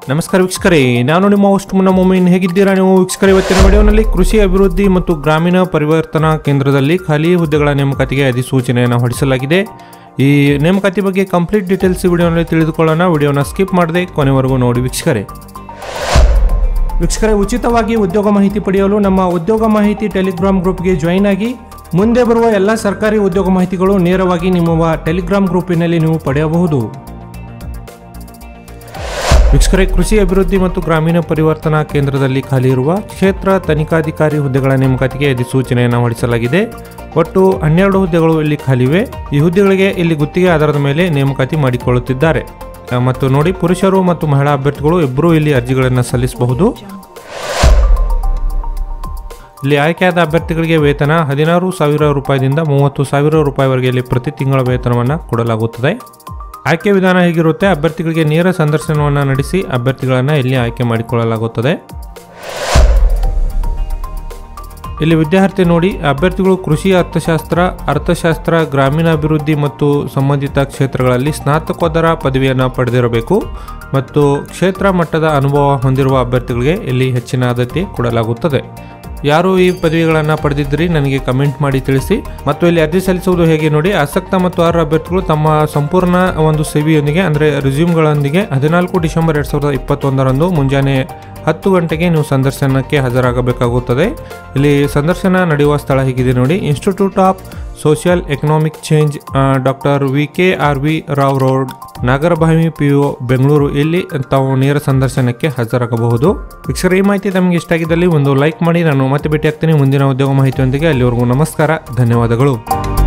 ನಮಸ್ಕಾರ ವೀಕ್ಷಕರೇ ನಾನು ನಿಮ್ಮ ಹೋಸ್ಟ್ ಮುನ್ನ ಮೊಮ್ಮೀನ್ ಹೇಗಿದ್ದೀರಾ ನೀವು ವೀಕ್ಷಕರೇ ಇವತ್ತಿನ ವಿಡಿಯೋನಲ್ಲಿ ಕೃಷಿ ಅಭಿವೃದ್ಧಿ ಮತ್ತು ಗ್ರಾಮೀಣ ಪರಿವರ್ತನಾ ಕೇಂದ್ರದಲ್ಲಿ ಖಾಲಿ ಹುದ್ದೆಗಳ ನೇಮಕಾತಿಗೆ ಅಧಿಸೂಚನೆಯನ್ನು ಹೊರಡಿಸಲಾಗಿದೆ ಈ ನೇಮಕಾತಿ ಬಗ್ಗೆ ಕಂಪ್ಲೀಟ್ ಡೀಟೇಲ್ಸ್ ಈ ವಿಡಿಯೋನಲ್ಲಿ ತಿಳಿದುಕೊಳ್ಳೋಣ ವಿಡಿಯೋನ ಸ್ಕಿಪ್ ಮಾಡದೆ ಕೊನೆವರೆಗೂ ನೋಡಿ ವೀಕ್ಷಕರೇ ವೀಕ್ಷಕರೇ ಉಚಿತವಾಗಿ ಉದ್ಯೋಗ ಮಾಹಿತಿ ಪಡೆಯಲು ನಮ್ಮ ಉದ್ಯೋಗ ಮಾಹಿತಿ ಟೆಲಿಗ್ರಾಮ್ ಗ್ರೂಪ್ಗೆ ಜಾಯಿನ್ ಆಗಿ ಮುಂದೆ ಬರುವ ಎಲ್ಲ ಸರ್ಕಾರಿ ಉದ್ಯೋಗ ಮಾಹಿತಿಗಳು ನೇರವಾಗಿ ನಿಮ್ಮ ಟೆಲಿಗ್ರಾಮ್ ಗ್ರೂಪಿನಲ್ಲಿ ನೀವು ಪಡೆಯಬಹುದು ವೀಕ್ಷಕರೇ ಕೃಷಿ ಅಭಿವೃದ್ಧಿ ಮತ್ತು ಗ್ರಾಮೀಣ ಪರಿವರ್ತನಾ ಕೇಂದ್ರದಲ್ಲಿ ಖಾಲಿ ಇರುವ ಕ್ಷೇತ್ರ ತನಿಖಾಧಿಕಾರಿ ಹುದ್ದೆಗಳ ನೇಮಕಾತಿಗೆ ಅಧಿಸೂಚನೆಯನ್ನು ಹೊರಡಿಸಲಾಗಿದೆ ಒಟ್ಟು ಹನ್ನೆರಡು ಹುದ್ದೆಗಳು ಇಲ್ಲಿ ಖಾಲಿವೆ ಈ ಹುದ್ದೆಗಳಿಗೆ ಇಲ್ಲಿ ಗುತ್ತಿಗೆ ಆಧಾರದ ಮೇಲೆ ನೇಮಕಾತಿ ಮಾಡಿಕೊಳ್ಳುತ್ತಿದ್ದಾರೆ ಆ, ಮತ್ತು ನೋಡಿ ಪುರುಷರು ಮತ್ತು ಮಹಿಳಾ ಅಭ್ಯರ್ಥಿಗಳು ಇಬ್ಬರೂ ಇಲ್ಲಿ ಅರ್ಜಿಗಳನ್ನು ಸಲ್ಲಿಸಬಹುದು ಇಲ್ಲಿ ಆಯ್ಕೆಯಾದ ಅಭ್ಯರ್ಥಿಗಳಿಗೆ ವೇತನ ಹದಿನಾರು ಸಾವಿರ ರೂಪಾಯಿದಿಂದ ಮೂವತ್ತು ಸಾವಿರ ರೂಪಾಯಿವರೆಗೆ ಇಲ್ಲಿ ಪ್ರತಿ ತಿಂಗಳ ವೇತನವನ್ನು ಕೊಡಲಾಗುತ್ತದೆ ಆಯ್ಕೆ ವಿಧಾನ ಹೇಗಿರುತ್ತೆ ಅಭ್ಯರ್ಥಿಗಳಿಗೆ ನೇರ ಸಂದರ್ಶನವನ್ನು ನಡೆಸಿ ಅಭ್ಯರ್ಥಿಗಳನ್ನು ಇಲ್ಲಿ ಆಯ್ಕೆ ಮಾಡಿಕೊಳ್ಳಲಾಗುತ್ತದೆ ಇಲ್ಲಿ ವಿದ್ಯಾರ್ಥಿ ನೋಡಿ ಅಭ್ಯರ್ಥಿಗಳು ಕೃಷಿ ಅರ್ಥಶಾಸ್ತ್ರ ಅರ್ಥಶಾಸ್ತ್ರ ಗ್ರಾಮೀಣಾಭಿವೃದ್ಧಿ ಮತ್ತು ಸಂಬಂಧಿತ ಕ್ಷೇತ್ರಗಳಲ್ಲಿ ಸ್ನಾತಕೋತ್ತರ ಪದವಿಯನ್ನು ಪಡೆದಿರಬೇಕು ಮತ್ತು ಕ್ಷೇತ್ರ ಮಟ್ಟದ ಅನುಭವ ಹೊಂದಿರುವ ಅಭ್ಯರ್ಥಿಗಳಿಗೆ ಇಲ್ಲಿ ಹೆಚ್ಚಿನ ಆದ್ಯತೆ ಕೊಡಲಾಗುತ್ತದೆ ಯಾರು ಈ ಪದವಿಗಳನ್ನು ಪಡೆದಿದ್ರಿ ನನಗೆ ಕಮೆಂಟ್ ಮಾಡಿ ತಿಳಿಸಿ ಮತ್ತು ಇಲ್ಲಿ ಅರ್ಜಿ ಸಲ್ಲಿಸುವುದು ಹೇಗೆ ನೋಡಿ ಆಸಕ್ತ ಮತ್ತು ಅರ್ಹ ಅಭ್ಯರ್ಥಿಗಳು ತಮ್ಮ ಸಂಪೂರ್ಣ ಒಂದು ಸಿವಿಯೊಂದಿಗೆ ಅಂದರೆ ರೆಸ್ಯೂಮ್ಗಳೊಂದಿಗೆ ಹದಿನಾಲ್ಕು ಡಿಸೆಂಬರ್ ಎರಡು ಸಾವಿರದ ಇಪ್ಪತ್ತೊಂದರಂದು ಮುಂಜಾನೆ ಹತ್ತು ಗಂಟೆಗೆ ನೀವು ಸಂದರ್ಶನಕ್ಕೆ ಹಾಜರಾಗಬೇಕಾಗುತ್ತದೆ ಇಲ್ಲಿ ಸಂದರ್ಶನ ನಡೆಯುವ ಸ್ಥಳ ಹೀಗಿದೆ ನೋಡಿ institute of social economic change doctor V K R V Rao road Nagarbhavi P O Bengaluru ಇಲ್ಲಿ ತಾವು ನೇರ ಸಂದರ್ಶನಕ್ಕೆ ಹಾಜರಾಗಬಹುದು ವೀಕ್ಷಕರ ಈ ಮಾಹಿತಿ ತಮಗೆ ಇಷ್ಟ ಆಗಿದ್ದಲ್ಲಿ ಒಂದು ಲೈಕ್ ಮಾಡಿ ನಾನು ಮತ್ತೆ ಭೇಟಿ ಆಗ್ತೀನಿ ಮುಂದಿನ ಉದ್ಯೋಗ ಮಾಹಿತಿಯೊಂದಿಗೆ ಅಲ್ಲಿವರೆಗೂ ನಮಸ್ಕಾರ ಧನ್ಯವಾದಗಳು